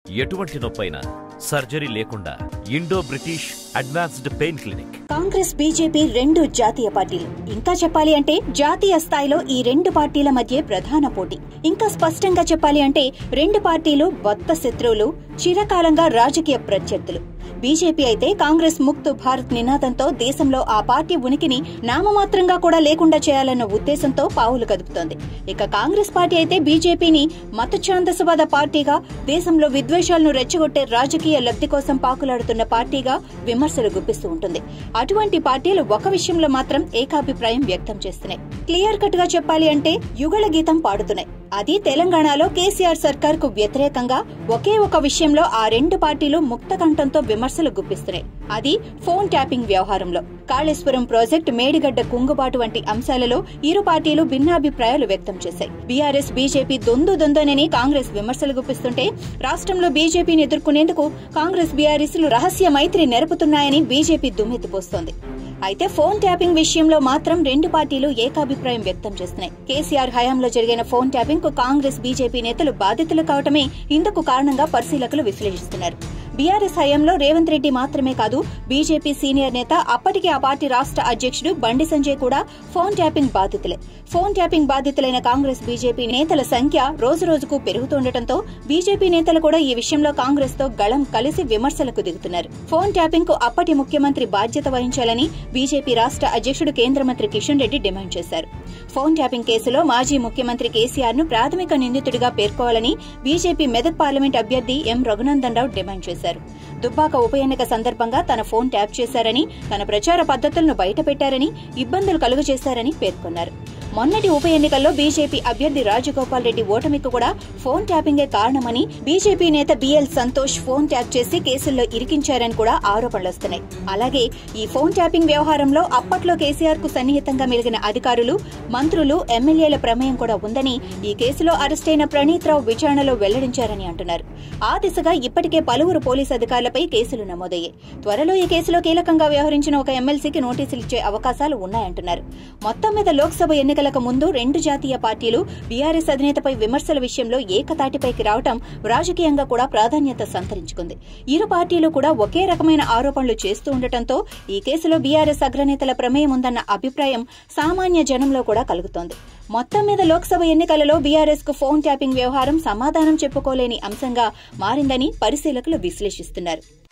ఎటువంటి నొప్పైనా సర్జరీ లేకుండా Indo British Advanced Pain Clinic Congress BJP రెండు జాతీయ పార్టీలు ఇంకా చెప్పాలి అంటే జాతీయ స్థాయిలో ఈ రెండు పార్టీల మధ్య ప్రధాన పోటీ ఇంకా స్పష్టంగా చెప్పాలి అంటే రెండు పార్టీలు బొత్త శత్రువులు చిరకాలంగా రాజకీయ ప్రత్యర్థులు బీజేపీ అయితే కాంగ్రెస్ ముక్తు భారత్ నినాదంతో దేశంలో ఆ పార్టీ ఉనికిని నామమాత్రంగా కూడా లేకుండా చేయాలన్న ఉద్దేశంతో పావులు కదుపుతోంది ఇక కాంగ్రెస్ పార్టీ అయితే బీజేపీని మతఛాందసవాద పార్టీగా దేశంలో విద్వేషాలను రెచ్చగొట్టే రాజకీయ లబ్ధి కోసం పాకులాడుతున్న పార్టీగా విమర్శలు గుప్పిస్తూ ఉంటుంది అటువంటి పార్టీలు ఒక విషయంలో మాత్రం ఏకాభిప్రాయం వ్యక్తం చేస్తున్నాయి క్లియర్ కట్ గా చెప్పాలి అంటే యుగళ గీతం పాడుతున్నాయి అది తెలంగాణలో కేసీఆర్ సర్కార్ కు వ్యతిరేకంగా ఒకే ఒక విషయంలో ఆ రెండు పార్టీలు ముక్త కంఠంతో విమర్శలు గుప్పిస్తున్నాయి అది ఫోన్ ట్యాపింగ్ వ్యవహారంలో కాళేశ్వరం ప్రాజెక్టు మేడిగడ్డ కుంగుబాటు వంటి అంశాలలో ఇరు పార్టీలు భిన్నాభిప్రాయాలు వ్యక్తం చేశాయి బీఆర్ఎస్ బీజేపీ దొందు దొందనని కాంగ్రెస్ విమర్శలు గుప్పిస్తుంటే రాష్ట్రంలో బీజేపీని ఎదుర్కొనేందుకు కాంగ్రెస్ బీఆర్ఎస్లు రహస్య మైత్రి నెరపుతున్నాయని బీజేపీ దుమ్మెత్తిపోస్తోంది అయితే ఫోన్ ట్యాపింగ్ విషయంలో మాత్రం రెండు పార్టీలు ఏకాభిప్రాయం వ్యక్తం చేస్తున్నాయి కేసీఆర్ హయాంలో జరిగిన ఫోన్ ట్యాపింగ్ కు కాంగ్రెస్ బీజేపీ నేతలు బాధితులు కావటమే ఇందుకు కారణంగా పరిశీలకులు విశ్లేషిస్తున్నారు బీఆర్ఎస్ హయాంలో రేవంత్ రెడ్డి మాత్రమే కాదు బీజేపీ సీనియర్ నేత అప్పటికే ఆ పార్టీ రాష్ట్ర అధ్యక్షుడు బండి సంజయ్ కూడా ఫోన్ ట్యాపింగ్ బాధితులే ఫోన్ ట్యాపింగ్ బాధితులైన కాంగ్రెస్ బీజేపీ నేతల సంఖ్య రోజు రోజుకు పెరుగుతుండటంతో బీజేపీ నేతలు కూడా ఈ విషయంలో కాంగ్రెస్ తో గళం కలిసి విమర్శలకు దిగుతున్నారు ఫోన్ ట్యాపింగ్ కు అప్పటి ముఖ్యమంత్రి బాధ్యత వహించాలని బీజేపీ రాష్ట్ర అధ్యక్షుడు కేంద్ర మంత్రి కిషన్ రెడ్డి డిమాండ్ చేశారు ఫోన్ ట్యాపింగ్ కేసులో మాజీ ముఖ్యమంత్రి కేసీఆర్ ను ప్రాథమిక నిందితుడిగా పేర్కోవాలని బీజేపీ మెదక్ పార్లమెంట్ అభ్యర్థి ఎం రఘునందన్ రావు డిమాండ్ చేశారు దుబ్బాక ఉప ఎన్నిక సందర్భంగా తన ఫోన్ ట్యాప్ చేశారని తన ప్రచార పద్ధతులను బయటపెట్టారని ఇబ్బందులు కలుగజేశారని పేర్కొన్నారు మొన్నటి ఉప ఎన్నికల్లో బీజేపీ అభ్యర్థి రాజగోపాల్ రెడ్డి ఓటమికి కూడా ఫోన్ ట్యాపింగే కారణమని బీజేపీ నేత బిఎల్ సంతోష్ ఫోన్ ట్యాప్ చేసి కేసుల్లో ఇరికించారని కూడా ఆరోపణలు వస్తున్నాయి అలాగే ఈ ఫోన్ ట్యాపింగ్ వ్యవహారంలో అప్పట్లో కేసీఆర్ కు సన్నిహితంగా మెలిగిన అధికారులు మంత్రులు ఎమ్మెల్యేల ప్రమేయం కూడా ఉందని ఈ కేసులో అరెస్టైన ప్రణీత్ రావు విచారణలో వెల్లడించారని అంటున్నారు ఆ దిశగా ఇప్పటికే పలువురు పోలీసు అధికారులపై కేసులు నమోదయ్యాయి త్వరలో ఈ కేసులో కీలకంగా వ్యవహరించిన ఒక ఎమ్మెల్సీకి నోటీసులు ఇచ్చే అవకాశాలు ఉన్నాయంటున్నారు మొత్తం మీద లోక్సభ ఎన్నికలకు ముందు రెండు జాతీయ పార్టీలు బీఆర్ఎస్ అధినేతపై విమర్శల విషయంలో ఏకతాటిపైకి రావటం రాజకీయంగా కూడా ప్రాధాన్యత సంతరించుకుంది ఇరు పార్టీలు కూడా ఒకే రకమైన ఆరోపణలు చేస్తూ ఉండటంతో ఈ కేసులో బీఆర్ఎస్ అగ్రనేతల ప్రమేయం ఉందన్న అభిప్రాయం సామాన్య జనంలో కూడా కలుగుతోంది మొత్తం మీద లోక్సభ ఎన్నికలలో బీఆర్ఎస్ కు ఫోన్ ట్యాపింగ్ వ్యవహారం సమాధానం చెప్పుకోలేని అంశంగా మారిందని పరిశీలకులు విశ్లేషిస్తున్నారు